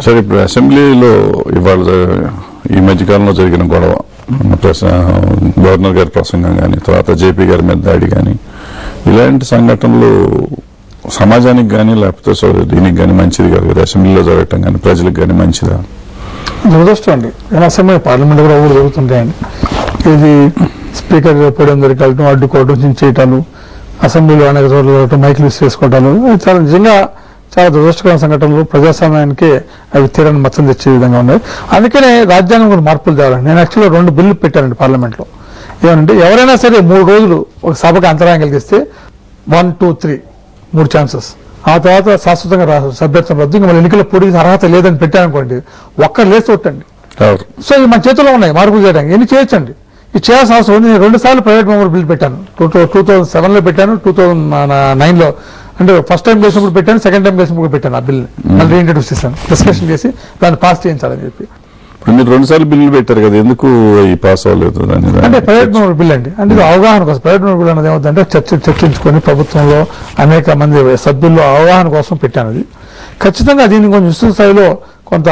సరే ఇప్పుడు అసెంబ్లీలో ఇవాళ ఈ మధ్యకాలంలో జరిగిన గొడవ ప్రస గవర్నర్ గారి ప్రసంగం కానీ తర్వాత జేపీ గారి మీద దాడి కానీ ఇలాంటి సంఘటనలు సమాజానికి కానీ లేకపోతే సో దీనికి కానీ మంచిది కాదు కదా అసెంబ్లీలో జరగటం కానీ ప్రజలకు కానీ మంచిదా దురదృష్టం అండి ఇలా సమయం పార్లమెంట్ కూడా ఊరు జరుగుతుంటాయండి ఇది స్పీకర్ పోవడం దొరికాలటం అడ్డుకోవడం చేయటాలు అసెంబ్లీలో అనేక చోట్ల జరగటం మైకులు చేసుకోవటాలు అవి చాలా నిజంగా చాలా దురదృష్టకరమైన సంఘటనలు ప్రజాస్వామ్యానికి అవి తీరని మచ్చలు తెచ్చే విధంగా ఉన్నాయి అందుకనే రాజ్యాంగం కూడా మార్పులు తేవాలండి నేను యాక్చువల్గా రెండు బిల్లు పెట్టానండి పార్లమెంట్లో ఏమంటే ఎవరైనా సరే మూడు రోజులు ఒక సభకు అంతరాయం కలిగిస్తే వన్ టూ త్రీ మూడు ఛాన్సెస్ ఆ తర్వాత శాశ్వతంగా రా- సభ్యత్వం రద్దు ఇంకా మళ్ళీ ఎన్నికల పోటీ అర్హత లేదని పెట్టారనుకోండి ఒక్కరు లేచి కొట్టండి ఎవరు సో ఇవి మన చేతిలో ఉన్నాయి మార్పులు చేయడానికి ఎన్ని చేయొచ్చండి ఇది చేయాల్సిన అవసరం ఉంది నేను రెండు సార్లు ప్రైవేట్ మెంబర్ బిల్ పెట్టాను టూ టూ థౌసండ్ సెవెన్ లో పెట్టాను టూ థౌసండ్ నైన్ లో అంటే ఫస్ట్ టైం చేసినప్పుడు పెట్టాను సెకండ్ టైం చేసినప్పుడు కూడా పెట్టాను ఆ బిల్ మళ్ళీ ఇంట్రడ్యూస్ చేశాను డిస్కషన్ చేసి దాన్ని పాస్ చేయించాలని చెప్పి ఇప్పుడు మీరు రెండు సార్లు బిల్లు పెట్టారు కదా ఎందుకు ఈ పాస్ అవ్వలేదు దాని మీద? అంటే ప్రైవేట్ మెంబర్ బిల్ అండి అంటే ఇది అవగాహన కోసం ప్రైవేట్ మెంబర్ బిల్ అనేది ఏమవుతుందంటే చర్చ చర్చించుకొని ప్రభుత్వంలో అనేక మంది సభ్యుల్లో అవగాహన కోసం పెట్టాను అది ఖచ్చితంగా దీన్ని కొంచెం విస్తృత స్థాయిలో కొంత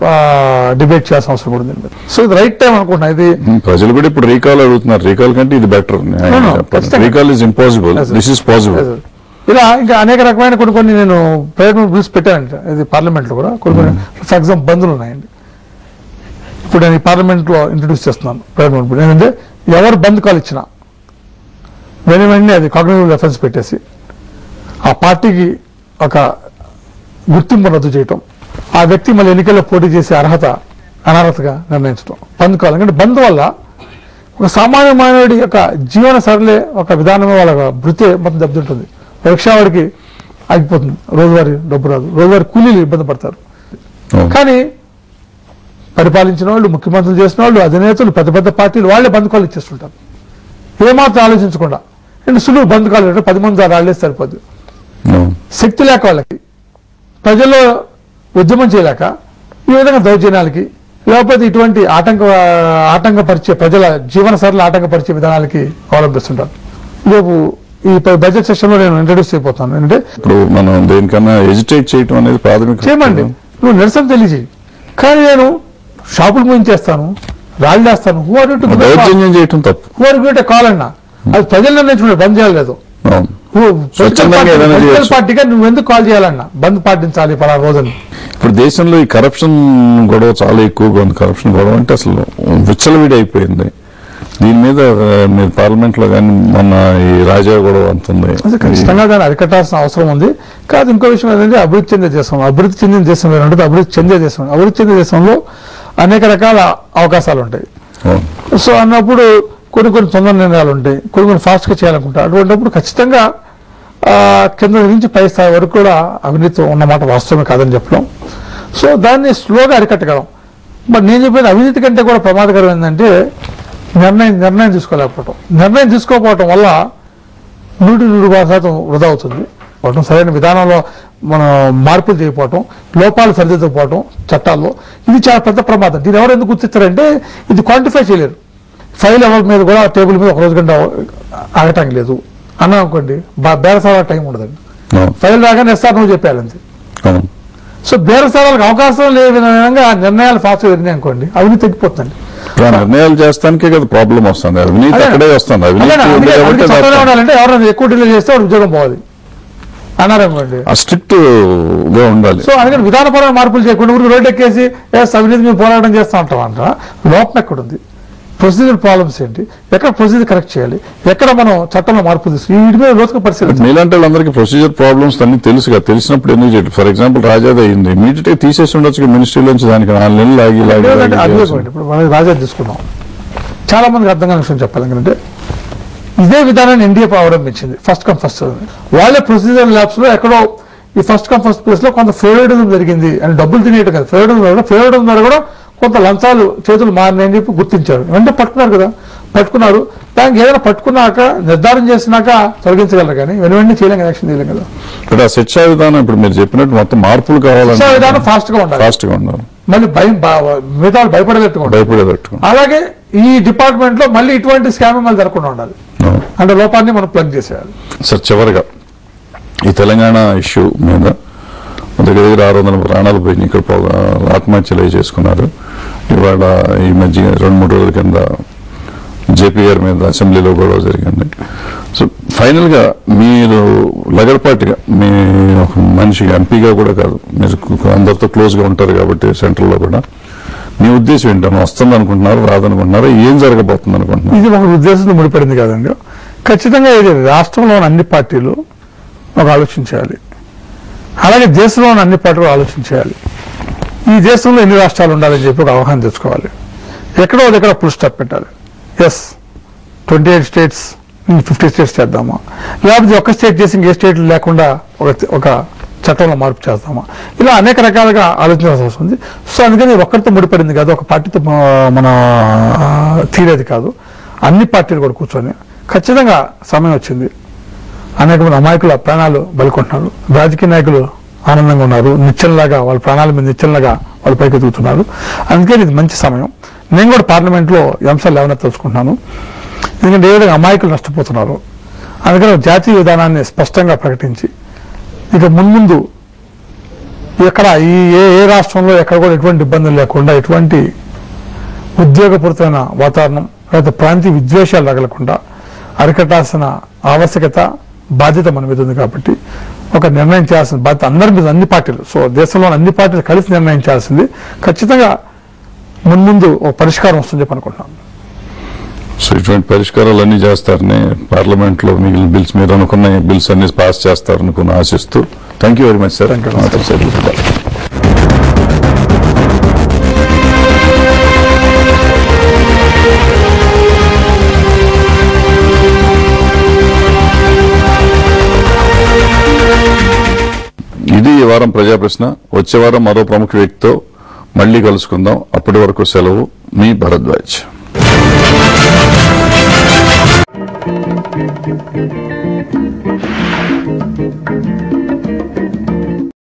డిబేట్ చేయాల్సిన అవసరం కూడా ఉంది సో ఇది రైట్ టైం అనుకుంటున్నా ఇది ప్రజలు కూడా ఇప్పుడు రీకాల్ అడుగుతున్నారు రీకాల్ కంటే ఇది బెటర్ No, no, ఖచ్చితంగా. Recall is impossible Yes, sir. This is possible ఇలా ఇంకా అనేక రకమైన కొన్ని కొన్ని నేను ప్రైవేట్ బిల్స్ పెట్టానండి ఇది పార్లమెంట్ లో కూడా కొన్ని కొన్ని ఫర్ ఎగ్జాంపుల్ బంధులు ఉన్నాయండి ఇప్పుడు నేను ఈ పార్లమెంట్ లో ఇంట్రడ్యూస్ చేస్తున్నాను ప్రైవేట్ బిల్ ఏంటంటే ఎవరు బంద్ కాల్ ఇచ్చినా వెను వెంటనే అది కాగ్నిటివ్ రెఫరెన్స్ పెట్టేసి ఆ పార్టీకి ఒక గుర్తింపు రద్దు చేయటం ఆ వ్యక్తి మళ్ళీ ఎన్నికల్లో పోటీ చేసే అర్హత అనర్హతగా నిర్ణయించడం బంద్ కాల్ ఎందుకంటే బంద్ వల్ల ఒక సామాన్య మానవుడి యొక్క జీవన సరళే ఒక విధానమే వాళ్ళ వృత్తి మొత్తం దెబ్బతింటుంది రిక్షావాడికి ఆగిపోతుంది రోజువారీ డబ్బు రాదు రోజువారీ కూలీలు ఇబ్బంది పడతారు కానీ పరిపాలించిన వాళ్ళు ముఖ్యమంత్రులు చేసిన వాళ్ళు అధినేతలు పెద్ద పెద్ద పార్టీలు వాళ్ళే బంధుకాలు ఇచ్చేస్తుంటారు ఏమాత్రం ఆలోచించకుండా అంటే సులువు బంధుకాలు అంటే పది మంది రాళ్ళే సరిపోద్ది శక్తి లేక వాళ్ళకి ప్రజల్లో ఉద్యమం చేయలేక ఈ విధంగా దౌర్జన్యాలకి లేకపోతే ఇటువంటి ఆటంక ఆటంకపరిచే ప్రజల జీవన సరళ ఆటంకపరిచే విధానాలకి అవలంబిస్తుంటారు రేపు ఈ బడ్జెట్ సెషన్ లో నేను ఇంట్రడ్యూస్ చేయబోతాను ఏంటంటే ఇప్పుడు మనం దేనికన్నా ఎజిటేట్ చేయటం అనేది ప్రాథమిక చేయమండి నువ్వు నిరసన తెలియజేయి కానీ నేను షాపులు మూయించేస్తాను రాళ్ళు వేస్తాను హూ ఆర్ టు దౌర్జన్యం చేయటం తప్పు హూ ఆర్ గిట్ కాల్ అన్నా అది ప్రజలు నిర్ణయించుకుంటే బంద్ చేయలేదు అవును స్వచ్ఛందంగా ఏదైనా చేయొచ్చు. పార్టీగా నువ్వు ఎందుకు కాల్ చేయాలన్నా బంద్ పాటించాలి పలానా రోజుని ఇప్పుడు దేశంలో ఈ కరప్షన్ గొడవ చాలా ఎక్కువగా ఉంది కరప్షన్ గొడవ అంటే అసలు విచ్చలవిడి అయిపోయింది దీని మీద ఆ, మీరు పార్లమెంట్ లో కానీ మొన్న ఈ రాజా గొడవ అంత ఉంది అది ఖచ్చితంగా దాన్ని అరికట్టాల్సిన అవసరం ఉంది కాదు ఇంకో విషయం ఏంటంటే అభివృద్ధి చెందే దేశం అభివృద్ధి చెందిన దేశం వేరే ఉంటుంది అభివృద్ధి చెందే దేశం అభివృద్ధి చెందే దేశంలో అనేక రకాల అవకాశాలు ఉంటాయి అవును. సో అన్నప్పుడు కొన్ని కొన్ని తొందర నిర్ణయాలు ఉంటాయి కొన్ని కొన్ని ఫాస్ట్ గా చేయాలనుకుంటారు అటువంటిప్పుడు ఖచ్చితంగా ఆ, కింద నుంచి పై స్థాయి వరకు కూడా అవినీతి ఉన్నమాట వాస్తవమే కాదని చెప్పడం సో దాన్ని స్లోగా అరికట్టగలం మరి నేను చెప్పేది అవినీతి కంటే కూడా ప్రమాదకరం ఏంటంటే నిర్ణయం నిర్ణయం తీసుకోలేకపోవటం నిర్ణయం తీసుకోకపోవటం వల్ల నూటి నూరు శాతం వృధా అవుతుంది పోవటం సరైన విధానంలో మనం మార్పులు చేయకపోవటం లోపాలు సరిదిద్దకపోవటం చట్టాల్లో ఇది చాలా పెద్ద ప్రమాదం దీన్ని ఎవరు ఎందుకు గుర్తిస్తారంటే ఇది క్వాంటిఫై చేయలేరు ఫైల్ ఎవరి మీద కూడా టేబుల్ మీద ఒక రోజు గంట ఆగటానికి లేదు అన్నా అనుకోండి బా- బేరసాల టైం ఉండదండి అవును. ఫైల్ రాగానే ఎస్ఆర్ నువ్వు చెప్పాలి అంతే అవును. సో బేరసాలకు అవకాశం లేని విధంగా నిర్ణయాలు ఫాస్ట్ జరిగినాయి అనుకోండి అవినీతి తగ్గిపోతుంది ఇప్పుడు ఆ నిర్ణయాలు చేస్తానికే కదా ప్రాబ్లం వస్తుంది అవినీతి అదే. అక్కడే వస్తుంది అవినీతి అదేనా, ఉంది అందుకే- కాబట్టి అందుకే చట్టంలో తప్ప. ఉండాలంటే ఎవరైనా ఎక్కువ డిలే చేస్తే వాడు ఉద్యోగం పోవాలి అన్నారనుకోండి ఆ స్ట్రిక్ట్ గా ఉండాలి సో అందుకని విధానపరమైన మార్పులు చేయకుండా ఊరికి రోడ్డు ఎక్కేసి ఏ అవినీతి మీద పోరాటం చేస్తా ఉంటాం అంట లోపం ఎక్కడుంది ప్రొసీజర్ ప్రాబ్లమ్స్ ఏంటి ఎక్కడ ప్రొసీజర్ కరెక్ట్ చేయాలి ఎక్కడ మనం చట్టంలో మార్పులు తీసుకు వీటి మీద లోతుగా పరిశీలించాలి మీలాంటి వాళ్ళందరికీ ప్రొసీజర్ ప్రాబ్లమ్స్ అన్ని తెలుసు కదా తెలిసినప్పుడు ఎందుకు చేయడం ఫర్ ఎగ్జాంపుల్ రాజాది అయింది ఇమీడియట్ గా తీసేసి ఉండొచ్చు మినిస్ట్రీలోంచి దానికి నాలుగు నెలలు లాగి లాగి లేదంటే లాగి అభియోగం చేయాల్సి- అండి ఇప్పుడు మనం రాజా తీసుకున్నాం చాలా మందికి అర్థం కాని విషయం చెప్పాలి ఎందుకంటే ఇదే విధానాన్ని ఎన్డీఏ అవలంబించింది ఫస్ట్ కమ్ ఫస్ట్ వాళ్ళే ప్రొసీజర్ ల్యాబ్స్ లో ఎక్కడో ఈ ఫస్ట్ కమ్ ఫస్ట్ ప్లేస్ లో కొంత ఫేవరెటిజం జరిగింది అని డబ్బులు తినేయటం కాదు ఫేవరెటిజం ఫేవరెటిజం ద్వారా కూడా కొంత లంచాలు చేతులు మారినాయని చెప్పి గుర్తించారు వెంటనే పట్టుకున్నారు కదా పట్టుకున్నారు దానికి ఏదైనా పట్టుకున్నాక నిర్ధారణ చేసినాక తొలగించగలరు కానీ వెను వెంటనే చేయలేం కదా యాక్షన్ చేయలేం కదా ఇక్కడ ఆ శిక్షా విధానం ఇప్పుడు మీరు చెప్పినట్టు మొత్తం మార్పులు కావాలంటే శిక్షా విధానం ఫాస్ట్ గా ఉండాలి ఫాస్ట్ గా ఉండాలి మళ్ళీ భయం బా- మిగతా వాళ్ళు భయపడేటట్టుగా ఉండాలి భయపడేటట్టు అలాగే ఈ డిపార్ట్మెంట్ లో మళ్ళీ ఇటువంటి స్కామ్ మళ్ళీ జరగకుండా ఉండాలి అవును. అంటే లోపాన్ని మనం ప్లగ్ చేసేయాలి సార్ చివరిగా ఈ తెలంగాణ ఇష్యూ మీద దగ్గర దగ్గర ఆరు వందల ప్రాణాలు పోయినాయి ఇక్కడ పో- ఆత్మహత్యలు అవి చేసుకున్నారు ఇవాళ ఈ మధ్య రెండు మూడు రోజుల కింద జేపీ గారి మీద అసెంబ్లీలో గొడవ జరిగింది సో ఫైనల్ గా మీరు లగడపాటిగా మీ ఒక మనిషిగా ఎంపీగా కూడా కాదు మీరు అందరితో క్లోజ్ గా ఉంటారు కాబట్టి సెంట్రల్ లో కూడా మీ ఉద్దేశం ఏంటన్నా వస్తుంది అనుకుంటున్నారు రాదనుకుంటున్నారా ఏం జరగబోతుంది అనుకుంటున్నారు ఇది ఒక ఉద్దేశంతో ముడిపడింది కాదండి ఖచ్చితంగా ఇది రాష్ట్రంలోని అన్ని పార్టీలు ఒక ఆలోచించాలి అలాగే దేశంలోని అన్ని పార్టీలు ఆలోచించాలి ఈ దేశంలో ఎన్ని రాష్ట్రాలు ఉండాలని చెప్పి ఒక అవగాహన తెచ్చుకోవాలి ఎక్కడో ఒక దగ్గర ఫుల్ స్టాప్ పెట్టాలి yes twenty eight states fifty states చేద్దామా లేకపోతే ఒక స్టేట్ చేసి ఇంకే స్టేట్ లేకుండా ఒక ఒక చట్టంలో మార్పు చేస్తామా ఇలా అనేక రకాలుగా ఆలోచించాల్సి వస్తుంది సో అందుకని ఒక్కరితో ముడిపడింది కాదు ఒక పార్టీతో మ- మన ఆ, తీరేది కాదు అన్ని పార్టీలు కూడా కూర్చొని ఖచ్చితంగా సమయం వచ్చింది అనేక మంది అమాయకుల ప్రాణాలు బలికొంటున్నారు రాజకీయ నాయకులు ఆనందంగా ఉన్నారు నిత్యంలాగా వాళ్ళ ప్రాణాల మీద నిత్యంలాగా వాళ్ళ పైకి ఎదుగుతున్నారు అందుకని ఇది మంచి సమయం నేను కూడా పార్లమెంట్లో ఈ అంశాలు ఏమైనా తెలుసుకుంటున్నాను ఎందుకంటే ఏ విధంగా అమాయకులు నష్టపోతున్నారు అందుకని ఒక జాతీయ విధానాన్ని స్పష్టంగా ప్రకటించి ఇక మున్ముందు ఎక్కడ ఈ ఏ ఏ రాష్ట్రంలో ఎక్కడ కూడా ఎటువంటి ఇబ్బందులు లేకుండా ఎటువంటి ఉద్యోగపూరితమైన వాతావరణం లేకపోతే ప్రాంతీయ విద్వేషాలు తగలకుండా అరికట్టాల్సిన ఆవశ్యకత బాధ్యత మన మీద ఉంది కాబట్టి ఒక నిర్ణయం చేయాల్సిన బాధ్యత అందరి మీద అన్ని పార్టీలు సో దేశంలోని అన్ని పార్టీలు కలిసి నిర్ణయం చేయాల్సింది ఖచ్చితంగా మున్ముందు ఒక పరిష్కారం వస్తుంది చెప్పి అనుకుంటున్నాను సో ఇటువంటి పరిష్కారాలు అన్ని చేస్తారని పార్లమెంట్ లో మిగిలిన బిల్స్ మీరు అనుకున్న బిల్స్ అన్ని పాస్ చేస్తారనుకుని ఆశిస్తూ thank you very much sir Thank you. ఇది ఈ వారం ప్రజా ప్రశ్న వచ్చే వారం మరో ప్రముఖ వ్యక్తితో మళ్ళీ కలుసుకుందాం అప్పటి వరకు సెలవు మీ భరద్వాజ్